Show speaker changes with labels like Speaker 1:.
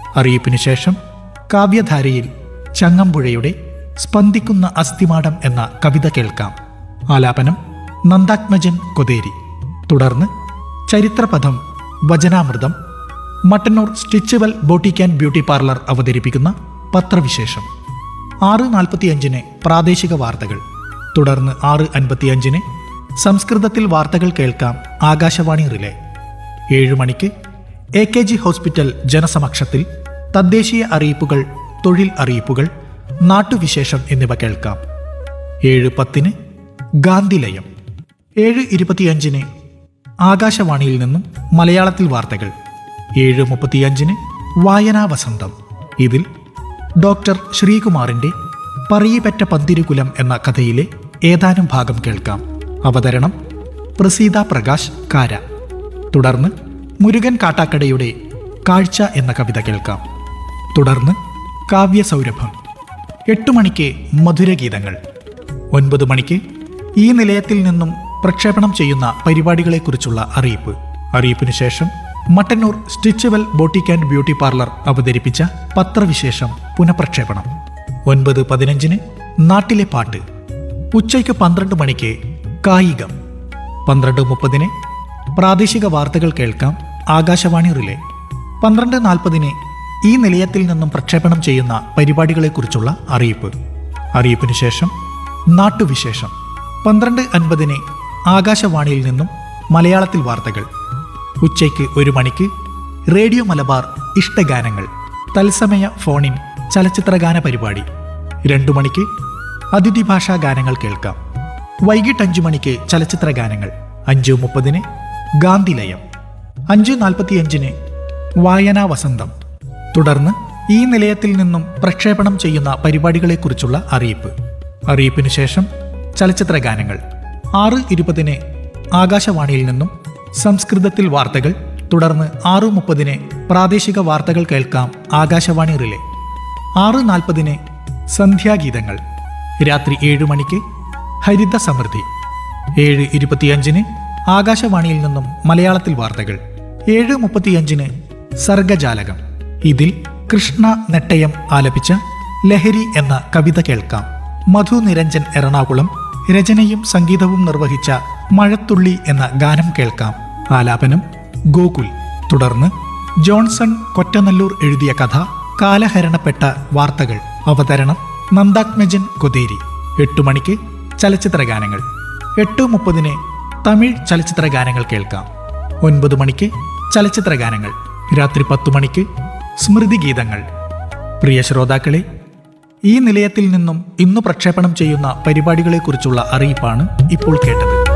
Speaker 1: അറിയിപ്പിന് ശേഷം കാവ്യധാരയിൽ ചങ്ങമ്പുഴയുടെ സ്പന്ദിക്കുന്ന അസ്ഥിമാടം എന്ന കവിത കേൾക്കാം ആലാപനം നന്ദാത്മജൻ കൊതേരി തുടർന്ന് ചരിത്രപഥം വചനാമൃതം Mattannur Stitchual boutique and beauty parlour അവതരിപ്പിക്കുന്ന പത്രവിശേഷം ആറ് നാൽപ്പത്തിയഞ്ചിന് പ്രാദേശിക വാർത്തകൾ തുടർന്ന് ആറ് അൻപത്തിയഞ്ചിന് സംസ്കൃതത്തിൽ വാർത്തകൾ കേൾക്കാം ആകാശവാണി റിലേ ഏഴ് മണിക്ക് എ കെ ജി ഹോസ്പിറ്റൽ ജനസമക്ഷത്തിൽ തദ്ദേശീയ അറിയിപ്പുകൾ തൊഴിൽ അറിയിപ്പുകൾ നാട്ടുവിശേഷം എന്നിവ കേൾക്കാം ഏഴ് പത്തിന് ഗാന്ധിലയം ഏഴ് ഇരുപത്തിയഞ്ചിന് ആകാശവാണിയിൽ നിന്നും മലയാളത്തിൽ വാർത്തകൾ ഏഴ് മുപ്പത്തിയഞ്ചിന് വായനാ വസന്തം ഇതിൽ ഡോക്ടർ ശ്രീകുമാറിന്റെ പറയിപ്പറ്റ പന്തിരുകുലം എന്ന കഥയിലെ ഏതാനും ഭാഗം കേൾക്കാം അവതരണം പ്രസീത പ്രകാശ് കാര തുടർന്ന് മുരുകൻ കാട്ടാക്കടയുടെ കാഴ്ച എന്ന കവിത കേൾക്കാം തുടർന്ന് കാവ്യസൗരഭം എട്ട് മണിക്ക് മധുരഗീതങ്ങൾ ഒൻപത് മണിക്ക് ഈ നിലയത്തിൽ നിന്നും പ്രക്ഷേപണം ചെയ്യുന്ന പരിപാടികളെക്കുറിച്ചുള്ള അറിയിപ്പ് അറിയിപ്പിന് ശേഷം Mattannur Stitchual boutique and beauty parlour അവതരിപ്പിച്ച പത്രവിശേഷം പുനഃപ്രക്ഷേപണം ഒൻപത് പതിനഞ്ചിന് നാട്ടിലെ പാട്ട് ഉച്ചയ്ക്ക് പന്ത്രണ്ട് മണിക്ക് കായികം പന്ത്രണ്ട് മുപ്പതിന് പ്രാദേശിക വാർത്തകൾ കേൾക്കാം ആകാശവാണി റിലേ പന്ത്രണ്ട് നാൽപ്പതിന് ഈ നിലയത്തിൽ നിന്നും പ്രക്ഷേപണം ചെയ്യുന്ന പരിപാടികളെക്കുറിച്ചുള്ള അറിയിപ്പ് അറിയിപ്പിന് ശേഷം നാട്ടുവിശേഷം പന്ത്രണ്ട് അൻപതിന് ആകാശവാണിയിൽ നിന്നും മലയാളത്തിൽ വാർത്തകൾ ഉച്ചയ്ക്ക് ഒരു മണിക്ക് റേഡിയോ മലബാർ ഇഷ്ടഗാനങ്ങൾ തത്സമയ ഫോണിൻ ചലച്ചിത്രഗാന പരിപാടി രണ്ടു മണിക്ക് അതിഥി ഭാഷാ ഗാനങ്ങൾ കേൾക്കാം വൈകിട്ട് അഞ്ചു മണിക്ക് ചലച്ചിത്ര ഗാനങ്ങൾ അഞ്ചു മുപ്പതിന് ഗാന്ധിലയം അഞ്ചു നാൽപ്പത്തിയഞ്ചിന് വായനാ വസന്തം തുടർന്ന് ഈ നിലയത്തിൽ നിന്നും പ്രക്ഷേപണം ചെയ്യുന്ന പരിപാടികളെക്കുറിച്ചുള്ള അറിയിപ്പ് അറിയിപ്പിന് ശേഷം ചലച്ചിത്ര ഗാനങ്ങൾ ആറ് ഇരുപതിന് ആകാശവാണിയിൽ നിന്നും സംസ്കൃതത്തിൽ വാർത്തകൾ തുടർന്ന് ആറ് മുപ്പതിന് പ്രാദേശിക വാർത്തകൾ കേൾക്കാം ആകാശവാണി റിലേ ആറ് നാൽപ്പതിന് സന്ധ്യാഗീതങ്ങൾ രാത്രി ഏഴ് മണിക്ക് ഹരിത സമൃദ്ധി ഏഴ് ഇരുപത്തിയഞ്ചിന് ആകാശവാണിയിൽ നിന്നും മലയാളത്തിൽ വാർത്തകൾ ഏഴ് മുപ്പത്തിയഞ്ചിന് സർഗജാലകം ഇതിൽ കൃഷ്ണ നെട്ടയം ആലപിച്ച ലഹരി എന്ന കവിത കേൾക്കാം മധു നിരഞ്ജൻ എറണാകുളം രചനയും സംഗീതവും നിർവഹിച്ച മഴത്തുള്ളി എന്ന ഗാനം കേൾക്കാം ആലാപനം ഗോകുൽ തുടർന്ന് ജോൺസൺ കൊറ്റനല്ലൂർ എഴുതിയ കഥ കാലഹരണപ്പെട്ട വാർത്തകൾ അവതരണം നന്ദാത്മജൻ കൊതേരി എട്ടു മണിക്ക് ചലച്ചിത്ര ഗാനങ്ങൾ എട്ട് മുപ്പതിന് തമിഴ് ചലച്ചിത്ര ഗാനങ്ങൾ കേൾക്കാം ഒൻപത് മണിക്ക് ചലച്ചിത്ര ഗാനങ്ങൾ രാത്രി പത്തു മണിക്ക് സ്മൃതി ഗീതങ്ങൾ പ്രിയ ശ്രോതാക്കളെ ഈ നിലയത്തിൽ നിന്നും ഇന്ന് പ്രക്ഷേപണം ചെയ്യുന്ന പരിപാടികളെക്കുറിച്ചുള്ള അറിയിപ്പാണ് ഇപ്പോൾ കേട്ടത്